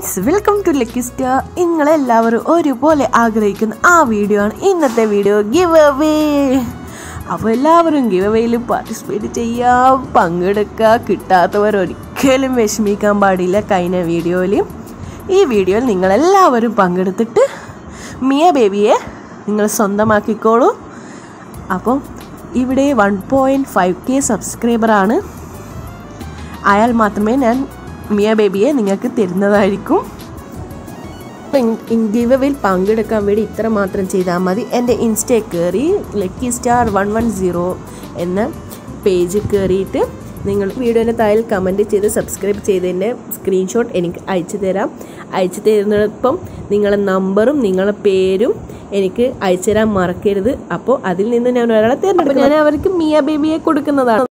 friends welcome to lucky star നിങ്ങളെല്ലാവരും ഒരുപോലെ ആഗ്രഹിക്കുന്ന ആ വീഡിയോ ആണ് ഇന്നത്തെ വീഡിയോ ഗിവ് അവേ അപ്പോൾ എല്ലാവരും ഗിവ് അവേയിൽ പാർട്ടിസിപ്പേറ്റ് ചെയ്യാം പങ്കെടുക്കുക കിട്ടാത്തവർ ഒരിക്കലും വിഷമിക്കാൻ പാടില്ല കഴിഞ്ഞ വീഡിയോയിൽ ഈ വീഡിയോയിൽ നിങ്ങളെല്ലാവരും പങ്കെടുത്തിട്ട് മിയ ബേബിയെ നിങ്ങൾ സ്വന്തമാക്കിക്കോളൂ അപ്പം ഇവിടെ വൺ പോയിൻറ്റ് ഫൈവ് കെ സബ്സ്ക്രൈബറാണ് ആയാൽ മാത്രമേ ഞാൻ മിയ ബേബിയെ നിങ്ങൾക്ക് തരുന്നതായിരിക്കും ഗിവവിൽ പങ്കെടുക്കാൻ വേണ്ടി ഇത്ര മാത്രം ചെയ്താൽ മതി എൻ്റെ ഇൻസ്റ്റേ കയറി lucky star one one zero എന്ന പേജ് കയറിയിട്ട് നിങ്ങൾ വീഡിയോൻ്റെ താഴെ കമൻറ്റ് ചെയ്ത് സബ്സ്ക്രൈബ് ചെയ്തതിൻ്റെ സ്ക്രീൻഷോട്ട് എനിക്ക് അയച്ചു തരാം അയച്ചു തരുന്നതോടൊപ്പം നിങ്ങളുടെ നമ്പറും നിങ്ങളുടെ പേരും എനിക്ക് അയച്ചു തരാൻ മറക്കരുത് അപ്പോൾ അതിൽ നിന്ന് ഞാൻ ഒരാളെ തിരഞ്ഞെടുക്കും ഞാൻ അവർക്ക് മിയ ബേബിയെ കൊടുക്കുന്നതാണ്